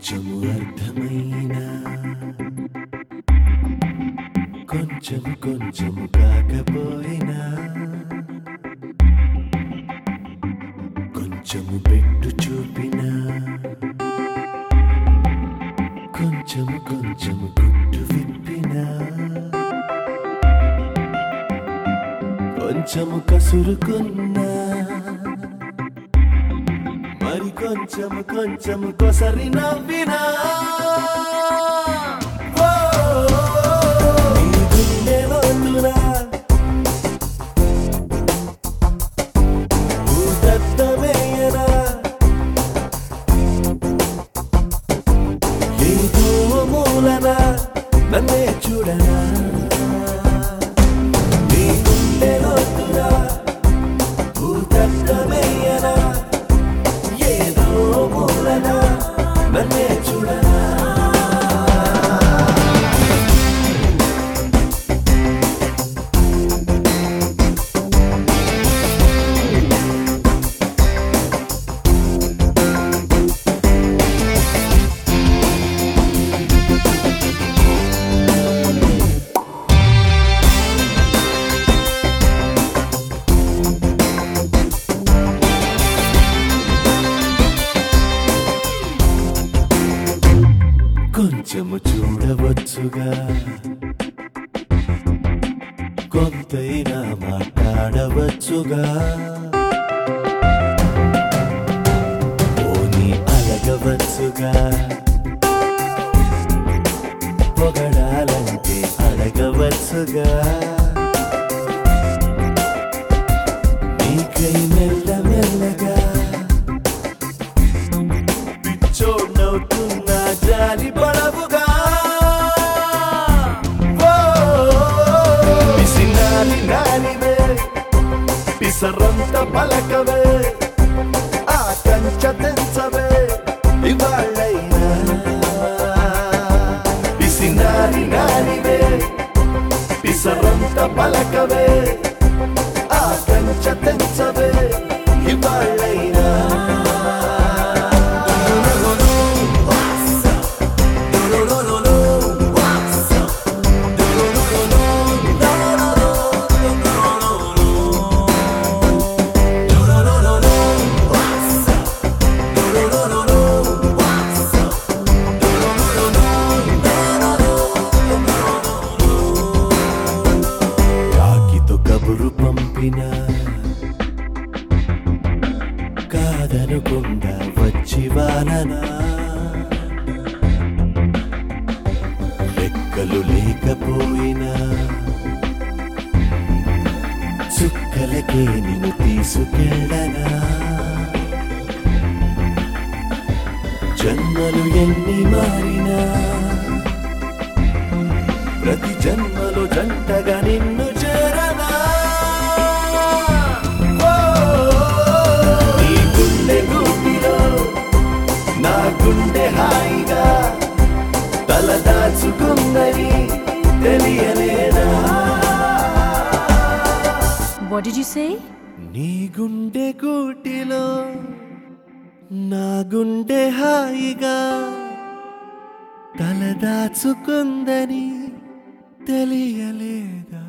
కొంచెము అర్థమైనా కొంచెము కొంచెము కాకపోయినా కొంచెము పెట్టు చూపినా కొంచెము కొంచెము గుట్టు విప్పినా కొంచెము కసురుకున్నా మరి కొంచెము కొంచెము కొసరి నవ్వినా ఓ, నీ గుండె లోతున భూతత్వమేయనా ఏదో మూలన నన్నే చూడనా నీ గుండె లోతున భూతత్వమేయనా ఏదో మూలన నన్నే చూడనా కొంచెము చూడవచ్చుగా కొంతైనా మాట్లాడవచ్చుగా పోనీ అలగవచ్చుగా పొగడాలంటే అడగవచ్చుగా నీకై మెల్ల మెల్లగా పిచ్చోడ్నవుతున్నా జాలి పడవుగా ఓ, పిసినాలి నాలివే పిసరంత పలకవే ఆ కంచ తెంచవే ఇవాళ్ళైనా పిసినాలి నాలివే పిసరంత పలకవే ఆ కంచ తెంచవే ఇవాళ్ళైనా రాకితో కబురు పంపిన కాదనకుండా వచ్చి వాననా లెక్కలు లేకపోయినా చుక్కలకే నిన్ను తీసుకెళ్ళనా జన్మలు ఎన్ని మారినా ప్రతి జన్మలో జంటగా నిన్ను చేరనా ఓ, నీ గుండె గూటిలో నా గుండె హాయిగా తల దాచుకుందని తెలియలేదా What did you say? నీ గుండె గూటిలో నా గుండె హాయిగా తల దాచుకుందని తెలియలేదా